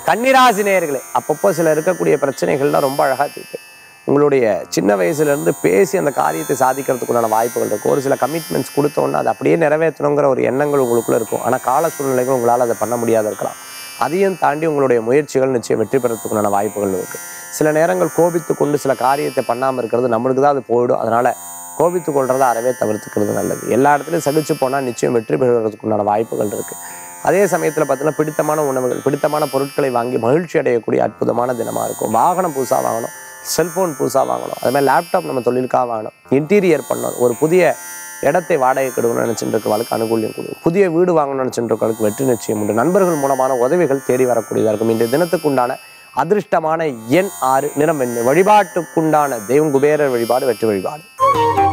கன்னிராசி நேயர்களே அப்பப்போ சில இருக்கக்கூடிய பிரச்சனைகள்லாம் ரொம்ப அழகாக தீர்ப்பு உங்களுடைய சின்ன வயசுலேருந்து பேசி அந்த காரியத்தை சாதிக்கிறதுக்குண்டான வாய்ப்புகள் இருக்கும் ஒரு சில கமிட்மெண்ட்ஸ் கொடுத்தோன்னா அதை அப்படியே நிறைவேற்றணுங்கிற ஒரு எண்ணங்கள் உங்களுக்குள்ள இருக்கும் ஆனால் கால சூழ்நிலைகள் உங்களால் அதை பண்ண முடியாத இருக்கலாம் அதையும் தாண்டி உங்களுடைய முயற்சிகள் நிச்சயம் வெற்றி பெறத்துக்குண்டான வாய்ப்புகள் இருக்குது சில நேரங்கள் கோபித்து கொண்டு சில காரியத்தை பண்ணாமல் இருக்கிறது நம்மளுக்கு தான் அது போயிடும் அதனால் கோபித்து கொள்றதை அறவே தவிர்த்துக்கிறது நல்லது எல்லா இடத்துலையும் சகிச்சு போனால் நிச்சயம் வெற்றி பெறுவதற்குண்டான வாய்ப்புகள் இருக்குது அதே சமயத்தில் பார்த்தீங்கன்னா பிடித்தமான உணவுகள் பிடித்தமான பொருட்களை வாங்கி மகிழ்ச்சி அடையக்கூடிய அற்புதமான தினமாக இருக்கும் வாகனம் புதுசாக வாங்கணும் செல்ஃபோன் புதுசாக வாங்கணும் அது மாதிரி லேப்டாப் நம்ம தொழிலுக்காக வாங்கணும் இன்டீரியர் பண்ணணும் ஒரு புதிய இடத்தை வாடகை கெடுக்கணும்னு நினச்சிட்டு இருக்கவளுக்கு அனுகூல்யம் கொடுக்கும் புதிய வீடு வாங்கணும்னு நினச்சிட்டு இருக்கவளுக்கு வெற்றி நிச்சயம் உண்டு நண்பர்கள் மூலமான உதவிகள் தேடி வரக்கூடியதாக இருக்கும் இன்றைய தினத்துக்குண்டான அதிர்ஷ்டமான எண் ஆறு நிறம் வெண்மை வழிபாட்டுக்குண்டான தெய்வம் குபேரர் வழிபாடு வெற்றி வழிபாடு